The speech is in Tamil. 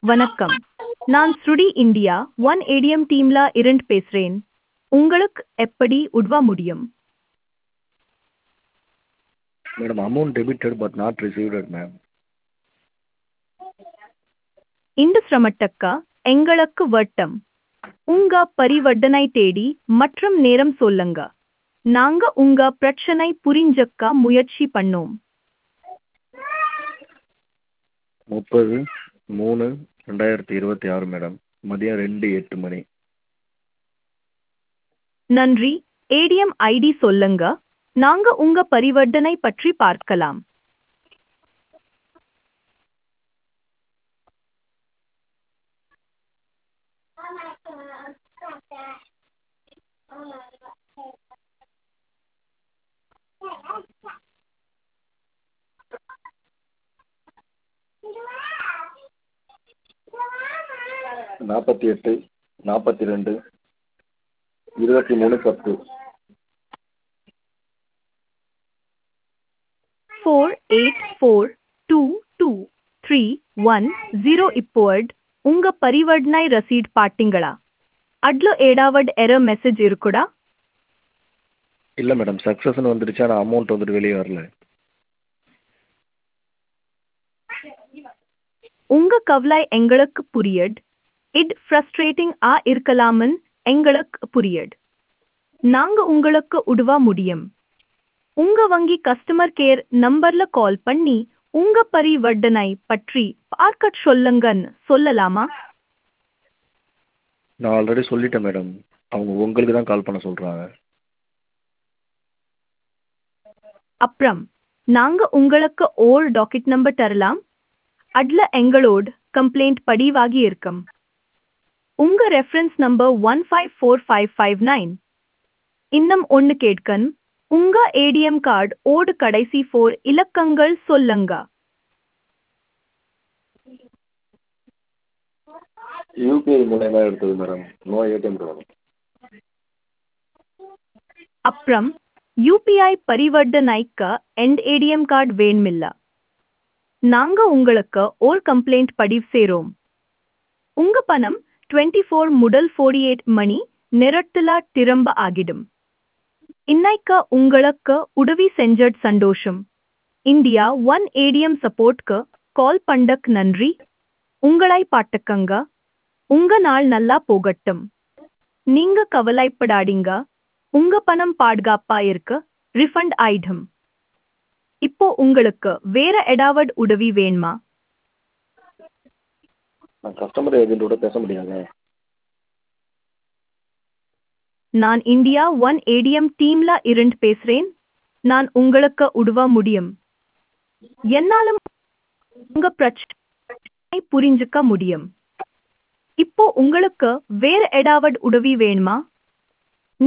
வணக்கம் நான் ஸ்ருடி இந்தியா ஒன் ஏடிஎம் டீம்ல இருந்து பேசுறேன் உங்களுக்கு எப்படி உதவ முடியும் madam amount debited but not received ma'am இந்த சிரமத்துக்கு எங்களுக்கு வட்டம் உங்க பரிவர்த்தனை தேடி மற்றும் நேரம் சொல்லுங்க நாங்க உங்க பிரச்சனை புரிஞ்சுக்க முயற்சி பண்ணோம் முப்பது மூணு ரெண்டாயிரத்தி இருபத்தி ஆறு மேடம் மதியம் ரெண்டு எட்டு மணி நன்றி ஏடிஎம் ஐடி சொல்லுங்க நாங்க உங்க பரிவர்த்தனை பற்றி பார்க்கலாம் நாற்பத்தி எட்டு நாற்பத்தி ரெண்டு இருபத்தி மூணு பத்து four eight four two two three one zero இப்போட் உங்க பரிவர்த்தனை ரசீட் பாட்டிங்களா அட்ல ஏடாவட் எரர் மெசேஜ் இருக்குடா இல்லை மேடம் சக்ஸஸ்னு வந்துடுச்சு ஆனால் அமௌண்ட் வந்துட்டு வெளியே வரல உங்க கவலை எங்களுக்கு புரியட் இட் ஃப்ரஸ்ட்ரேட்டிங் ஆ இருக்கலாமன் எங்களுக்கு புரியட் நாங்க உங்களுக்கு உதவ முடியும் உங்க வங்கி கஸ்டமர் கேர் நம்பர்ல கால் பண்ணி உங்க பரிவர்த்தனை பற்றி பார்க்க சொல்லுங்கன்னு சொல்லலாமா நான் ஆல்ரெடி சொல்லிட்டேன் மேடம் அவங்க உங்களுக்கு தான் கால் பண்ண சொல்கிறாங்க அப்புறம் நாங்க உங்களுக்கு ஓர் டாக்கெட் நம்பர் தரலாம் அட்ல எங்களோட கம்ப்ளைண்ட் பதிவாகி இருக்கும் உங்க reference number one five four five five nine இன்னும் ஒன்னு கேட்கன் உங்க ஏடிஎம் கார்டு ஓடு கடைசி ஃபோர் இலக்கங்கள் சொல்லுங்க யூபிஐ மூலயமா எடுத்தது மேடம் நோ ஏடிஎம் கார்டு அப்புறம் யூபிஐ பரிவர்த்தனைக்கு எண்ட் ஏடிஎம் கார்டு வேணுமில்ல நாங்க உங்களுக்கு ஓர் கம்ப்ளைண்ட் பதிவு செய்றோம் உங்க பணம் டுவெண்ட்டி ஃபோர் முதல் ஃபோர்டி எயிட் மணி நேரத்துல திரும்ப ஆகிடும் இன்னைக்கு உங்களுக்கு உதவி செஞ்சட் சந்தோஷம் இந்தியா ஒன் ஏடிஎம் சப்போர்ட்க்கு கால் பண்ணக் நன்றி உங்களை பாட்டுக்கங்க உங்க நாள் நல்லா போகட்டும் நீங்க கவலைப்படாதீங்க உங்க பணம் பாதுகாப்பா இருக்கு ரிஃபண்ட் ஆயிடும் இப்போ உங்களுக்கு வேற ஏதாவது உதவி வேணுமா நான் கஸ்டமர் ஏஜென்ட்டோட பேச முடியாங்க நான் இந்தியா ஒன் ஏடிஎம் டீம்ல இருந்து பேசுறேன் நான் உங்களுக்கு உதவ முடியும் என்னாலும் உங்க பிரச்சனை புரிஞ்சுக்க முடியும் இப்போ உங்களுக்கு வேற ஏதாவது உதவி வேணுமா